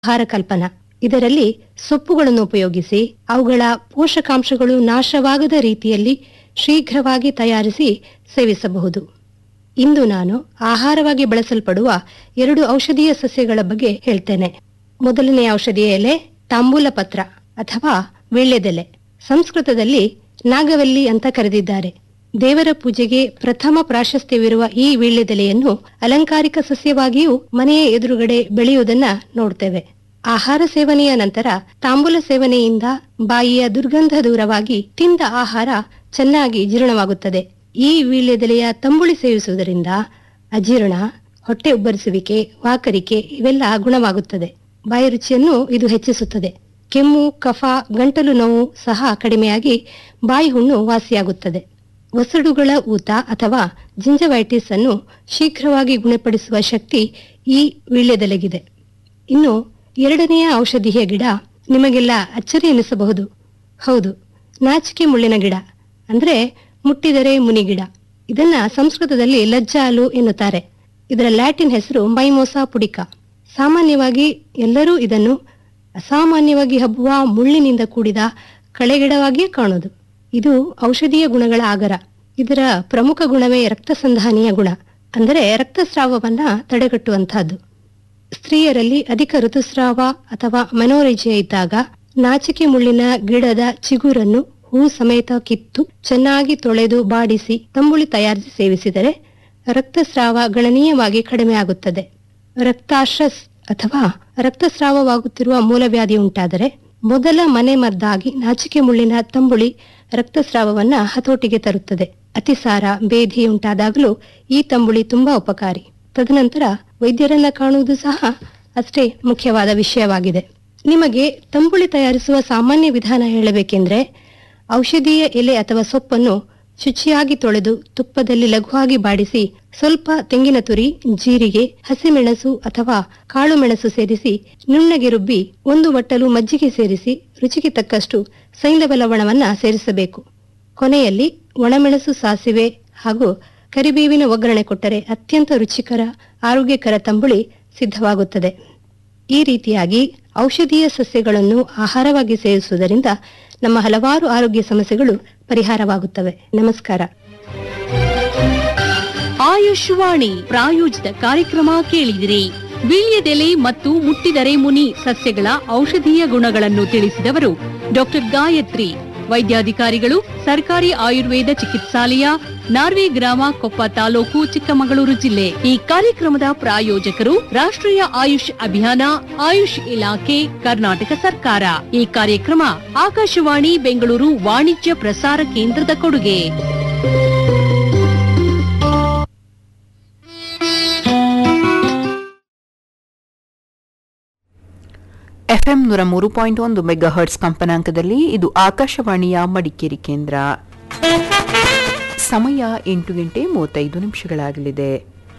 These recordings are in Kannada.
ಆಹಾರ ಕಲ್ಪನಾ ಇದರಲ್ಲಿ ಸೊಪ್ಪುಗಳನ್ನು ಉಪಯೋಗಿಸಿ ಅವುಗಳ ಪೋಷಕಾಂಶಗಳು ನಾಶವಾಗದ ರೀತಿಯಲ್ಲಿ ಶೀಘ್ರವಾಗಿ ತಯಾರಿಸಿ ಸೇವಿಸಬಹುದು ಇಂದು ನಾನು ಆಹಾರವಾಗಿ ಬಳಸಲ್ಪಡುವ ಎರಡು ಔಷಧೀಯ ಸಸ್ಯಗಳ ಬಗ್ಗೆ ಹೇಳ್ತೇನೆ ಮೊದಲನೆಯ ಔಷಧಿಯ ಎಲೆ ತಾಂಬೂಲ ಪತ್ರ ಅಥವಾ ವೀಳ್ಯದೆಲೆ ಸಂಸ್ಕೃತದಲ್ಲಿ ನಾಗವಲ್ಲಿ ಅಂತ ಕರೆದಿದ್ದಾರೆ ದೇವರ ಪೂಜೆಗೆ ಪ್ರಥಮ ಪ್ರಾಶಸ್ತ್ಯವಿರುವ ಈ ವೀಳ್ಯದೆಲೆಯನ್ನು ಅಲಂಕಾರಿಕ ಸಸ್ಯವಾಗಿಯೂ ಮನೆಯ ಎದುರುಗಡೆ ಬೆಳೆಯುವುದನ್ನ ನೋಡ್ತೇವೆ ಆಹಾರ ಸೇವನೆಯ ನಂತರ ತಾಂಬೂಲ ಸೇವನೆಯಿಂದ ಬಾಯಿಯ ದುರ್ಗಂಧ ದೂರವಾಗಿ ತಿಂದ ಆಹಾರ ಚೆನ್ನಾಗಿ ಜೀರ್ಣವಾಗುತ್ತದೆ ಈ ವೀಳ್ಯದೆಲೆಯ ತಂಬುಳಿ ಸೇವಿಸುವುದರಿಂದ ಅಜೀರ್ಣ ಹೊಟ್ಟೆ ಉಬ್ಬರಿಸುವಿಕೆ ವಾಕರಿಕೆ ಇವೆಲ್ಲ ಗುಣವಾಗುತ್ತದೆ ಬಾಯಿ ರುಚಿಯನ್ನು ಇದು ಹೆಚ್ಚಿಸುತ್ತದೆ ಕೆಮ್ಮು ಕಫ ಗಂಟಲು ನೋವು ಸಹ ಕಡಿಮೆಯಾಗಿ ಬಾಯಿ ಹುಣ್ಣು ವಾಸಿಯಾಗುತ್ತದೆ ಒಸಡುಗಳ ಊತ ಅಥವಾ ಜಿಂಜವೈಟಿಸ್ ಅನ್ನು ಶೀಘ್ರವಾಗಿ ಗುಣಪಡಿಸುವ ಶಕ್ತಿ ಈ ವೀಳ್ಯದೆಲೆಗಿದೆ ಇನ್ನು ಎರಡನೆಯ ಔಷಧೀಯ ಗಿಡ ನಿಮಗೆಲ್ಲ ಅಚ್ಚರಿ ಎನಿಸಬಹುದು ಹೌದು ನಾಚಿಕೆ ಮುಳ್ಳಿನ ಗಿಡ ಅಂದ್ರೆ ಮುಟ್ಟಿದರೆ ಮುನಿ ಗಿಡ ಇದನ್ನ ಸಂಸ್ಕೃತದಲ್ಲಿ ಲಜ್ಜಾಲು ಎನ್ನುತ್ತಾರೆ ಇದರ ಲ್ಯಾಟಿನ್ ಹೆಸರು ಮೈಮೋಸಾ ಪುಡಿಕ ಸಾಮಾನ್ಯವಾಗಿ ಎಲ್ಲರೂ ಇದನ್ನು ಅಸಾಮಾನ್ಯವಾಗಿ ಹಬ್ಬುವ ಮುಳ್ಳಿನಿಂದ ಕೂಡಿದ ಕಳೆಗಿಡವಾಗಿಯೇ ಕಾಣುವುದು ಇದು ಔಷಧೀಯ ಗುಣಗಳ ಆಗರ ಇದರ ಪ್ರಮುಖ ಗುಣವೇ ರಕ್ತಸಂಧಾನೀಯ ಗುಣ ಅಂದರೆ ರಕ್ತಸ್ರಾವವನ್ನ ತಡೆಗಟ್ಟುವಂತಹದ್ದು ಸ್ತ್ರೀಯರಲ್ಲಿ ಅಧಿಕ ಋತುಸ್ರಾವ ಅಥವಾ ಮನೋರೇಜೆ ಇದ್ದಾಗ ನಾಚಿಕೆ ಮುಳ್ಳಿನ ಗಿಡದ ಚಿಗುರನ್ನು ಹೂ ಸಮೇತ ಕಿತ್ತು ಚೆನ್ನಾಗಿ ತೊಳೆದು ಬಾಡಿಸಿ ತಂಬುಳಿ ತಯಾರಿಸಿ ಸೇವಿಸಿದರೆ ರಕ್ತಸ್ರಾವ ಗಣನೀಯವಾಗಿ ಕಡಿಮೆ ಆಗುತ್ತದೆ ರಕ್ತಾಶ್ರಸ್ ಅಥವಾ ರಕ್ತಸ್ರಾವವಾಗುತ್ತಿರುವ ಮೂಲವ್ಯಾಧಿ ಉಂಟಾದರೆ ಮೊದಲ ಮನೆ ಮದ್ದಾಗಿ ನಾಚಿಕೆ ಮುಳ್ಳಿನ ತಂಬುಳಿ ರಕ್ತಸ್ರಾವವನ್ನ ಹತೋಟಿಗೆ ತರುತ್ತದೆ ಅತಿಸಾರ ಬೇಧಿ ಉಂಟಾದಾಗಲೂ ಈ ತಂಬುಳಿ ತುಂಬಾ ಉಪಕಾರಿ ತದನಂತರ ವೈದ್ಯರನ್ನ ಕಾಣುವುದು ಸಹ ಅಷ್ಟೇ ಮುಖ್ಯವಾದ ವಿಷಯವಾಗಿದೆ ನಿಮಗೆ ತಂಬುಳಿ ತಯಾರಿಸುವ ಸಾಮಾನ್ಯ ವಿಧಾನ ಹೇಳಬೇಕೆಂದ್ರೆ ಔಷಧೀಯ ಎಲೆ ಅಥವಾ ಸೊಪ್ಪನ್ನು ಶುಚಿಯಾಗಿ ತೊಳೆದು ತುಪ್ಪದಲ್ಲಿ ಲಘುವಾಗಿ ಬಾಡಿಸಿ ಸ್ವಲ್ಪ ತೆಂಗಿನ ತುರಿ ಜೀರಿಗೆ ಹಸಿಮೆಣಸು ಅಥವಾ ಕಾಳು ಮೆಣಸು ಸೇರಿಸಿ ನುಣ್ಣಗೆ ರುಬ್ಬಿ ಒಂದು ಬಟ್ಟಲು ಮಜ್ಜಿಗೆ ಸೇರಿಸಿ ರುಚಿಗೆ ತಕ್ಕಷ್ಟು ಸೈಂಧವ ಲವಣವನ್ನ ಸೇರಿಸಬೇಕು ಕೊನೆಯಲ್ಲಿ ಒಣಮೆಣಸು ಸಾಸಿವೆ ಹಾಗೂ ಕರಿಬೇವಿನ ಒಗ್ಗರಣೆ ಕೊಟ್ಟರೆ ಅತ್ಯಂತ ರುಚಿಕರ ಆರೋಗ್ಯಕರ ತಂಬುಳಿ ಸಿದ್ಧವಾಗುತ್ತದೆ ಈ ರೀತಿಯಾಗಿ ಔಷಧೀಯ ಸಸ್ಯಗಳನ್ನು ಆಹಾರವಾಗಿ ಸೇವಿಸುವುದರಿಂದ ನಮ್ಮ ಹಲವಾರು ಆರೋಗ್ಯ ಸಮಸ್ಯೆಗಳು ಪರಿಹಾರವಾಗುತ್ತವೆ ನಮಸ್ಕಾರ ಆಯುಷ್ವಾಣಿ ಪ್ರಾಯೋಜಿತ ಕಾರ್ಯಕ್ರಮ ಕೇಳಿದಿರಿ ವೀಳ್ಯದೆಲೆ ಮತ್ತು ಮುಟ್ಟಿದರೆ ಮುನಿ ಸಸ್ಯಗಳ ಔಷಧೀಯ ಗುಣಗಳನ್ನು ತಿಳಿಸಿದವರು ಡಾಕ್ಟರ್ ಗಾಯತ್ರಿ ವೈದ್ಯಾಧಿಕಾರಿಗಳು ಸರ್ಕಾರಿ ಆಯುರ್ವೇದ ಚಿಕಿತ್ಸಾಲಯ ನಾರ್ವೆ ಗ್ರಾಮ ಕೊಪ್ಪ ತಾಲೂಕು ಚಿಕ್ಕಮಗಳೂರು ಜಿಲ್ಲೆ ಈ ಕಾರ್ಯಕ್ರಮದ ಪ್ರಾಯೋಜಕರು ರಾಷ್ಟ್ರೀಯ ಆಯುಷ್ ಅಭಿಯಾನ ಆಯುಷ್ ಇಲಾಖೆ ಕರ್ನಾಟಕ ಸರ್ಕಾರ ಈ ಕಾರ್ಯಕ್ರಮ ಆಕಾಶವಾಣಿ ಬೆಂಗಳೂರು ವಾಣಿಜ್ಯ ಪ್ರಸಾರ ಕೇಂದ್ರದ ಕೊಡುಗೆ ಎಫ್ಎಂ ನೂರ ಮೂರು ಪಾಯಿಂಟ್ ಒಂದು ಮೆಗಾ ಹರ್ಟ್ಸ್ ಕಂಪನಾಂಕದಲ್ಲಿ ಇದು ಆಕಾಶವಾಣಿಯ ಮಡಿಕೇರಿ ಕೇಂದ್ರ ಸಮಯ ಎಂಟು ಗಂಟೆ ಮೂವತ್ತೈದು ನಿಮಿಷಗಳಾಗಲಿದೆ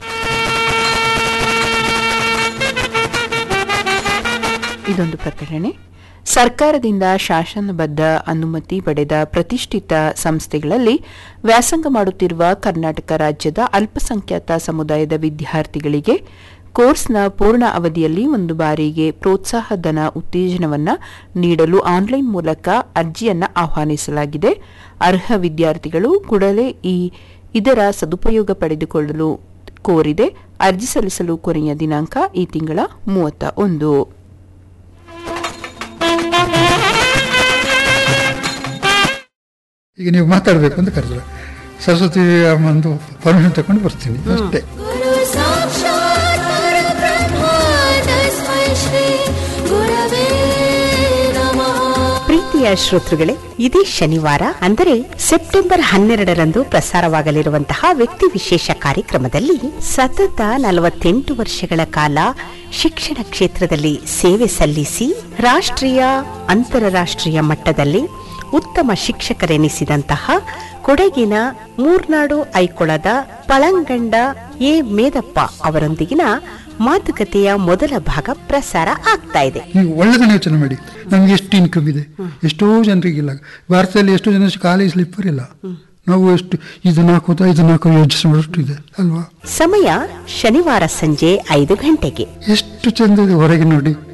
ಇದೊಂದು ಪ್ರಕಟಣೆ ಸರ್ಕಾರದಿಂದ ಶಾಸನಬದ್ಧ ಅನುಮತಿ ಪಡೆದ ಪ್ರತಿಷ್ಠಿತ ಸಂಸ್ಥೆಗಳಲ್ಲಿ ವ್ಯಾಸಂಗ ಮಾಡುತ್ತಿರುವ ಕರ್ನಾಟಕ ರಾಜ್ಯದ ಅಲ್ಪಸಂಖ್ಯಾತ ಸಮುದಾಯದ ವಿದ್ಯಾರ್ಥಿಗಳಿಗೆ ಕೋರ್ಸ್ನ ಪೂರ್ಣ ಅವಧಿಯಲ್ಲಿ ಒಂದು ಬಾರಿಗೆ ಪ್ರೋತ್ಸಾಹಧನ ಉತ್ತೇಜನವನ್ನ ನೀಡಲು ಆನ್ಲೈನ್ ಮೂಲಕ ಅರ್ಜಿಯನ್ನ ಆಹ್ವಾನಿಸಲಾಗಿದೆ ಅರ್ಹ ವಿದ್ಯಾರ್ಥಿಗಳು ಕೂಡಲೇ ಈ ಇದರ ಸದುಪಯೋಗ ಪಡೆದುಕೊಳ್ಳಲು ಕೋರಿದೆ ಅರ್ಜಿ ಸಲ್ಲಿಸಲು ಕೊನೆಯ ದಿನಾಂಕ ಈ ತಿಂಗಳ ಮೂವತ್ತ ಒಂದು ಈಗ ನೀವು ಮಾತಾಡಬೇಕು ಅಂತ ಕರೆದ್ರು ಸರಸ್ವತಿ ಅಮ್ಮಂದು ಪರ್ಮಿಷನ್ ತಗೊಂಡು ಬರ್ತೀನಿ ಅಷ್ಟೇ गुरु साक्षात् परब्रह्म तस्मै श्री गुरवे नमः ಪ್ರೀತಿಯ ಶ್ರೋತೃಗಳೇ ಇದೇ ಶನಿವಾರ ಅಂದರೆ ಸೆಪ್ಟೆಂಬರ್ ಹನ್ನೆರಡರಂದು ಪ್ರಸಾರವಾಗಲಿರುವಂತಹ ವ್ಯಕ್ತಿ ವಿಶೇಷ ಕಾರ್ಯಕ್ರಮದಲ್ಲಿ ಸತತ ನಲವತ್ತೆಂಟು ವರ್ಷಗಳ ಕಾಲ ಶಿಕ್ಷಣ ಕ್ಷೇತ್ರದಲ್ಲಿ ಸೇವೆ ಸಲ್ಲಿಸಿ ರಾಷ್ಟ್ರೀಯ ಅಂತಾರಾಷ್ಟ್ರೀಯ ಮಟ್ಟದಲ್ಲಿ ಉತ್ತಮ ಶಿಕ್ಷಕರೆನಿಸಿದಂತಹ ಕೊಡಗಿನ ಮೂರ್ನಾಡು ಐಕೊಳದ ಪಳಂಗಂಡ ಎ ಮೇದಪ್ಪ ಅವರೊಂದಿಗಿನ ಮಾತುಕತೆಯ ಮೊದಲ ಭಾಗ ಪ್ರಸಾರ ಆಗ್ತಾ ಇದೆ ನೀವು ಒಳ್ಳೆದನ್ನ ಯೋಚನೆ ಮಾಡಿ ನಮ್ಗೆ ಎಷ್ಟು ಇನ್ಕಮ್ ಇದೆ ಎಷ್ಟೋ ಜನರಿಗಿಲ್ಲ ಭಾರತದಲ್ಲಿ ಎಷ್ಟೋ ಜನ ಖಾಲಿ ಸ್ಲಿಪ್ಪರ್ ಇಲ್ಲ ನಾವು ಎಷ್ಟು ಇದನ್ನ ಹಾಕೋದು ಇದನ್ನ ಹಾಕೋ ಯೋಚಿಸಿ ಮಾಡೋಷ್ಟು ಇದೆ ಅಲ್ವಾ ಸಮಯ ಶನಿವಾರ ಸಂಜೆ ಐದು ಗಂಟೆಗೆ ಎಷ್ಟು ಚಂದ ಇದೆ ಹೊರಗೆ ನೋಡಿ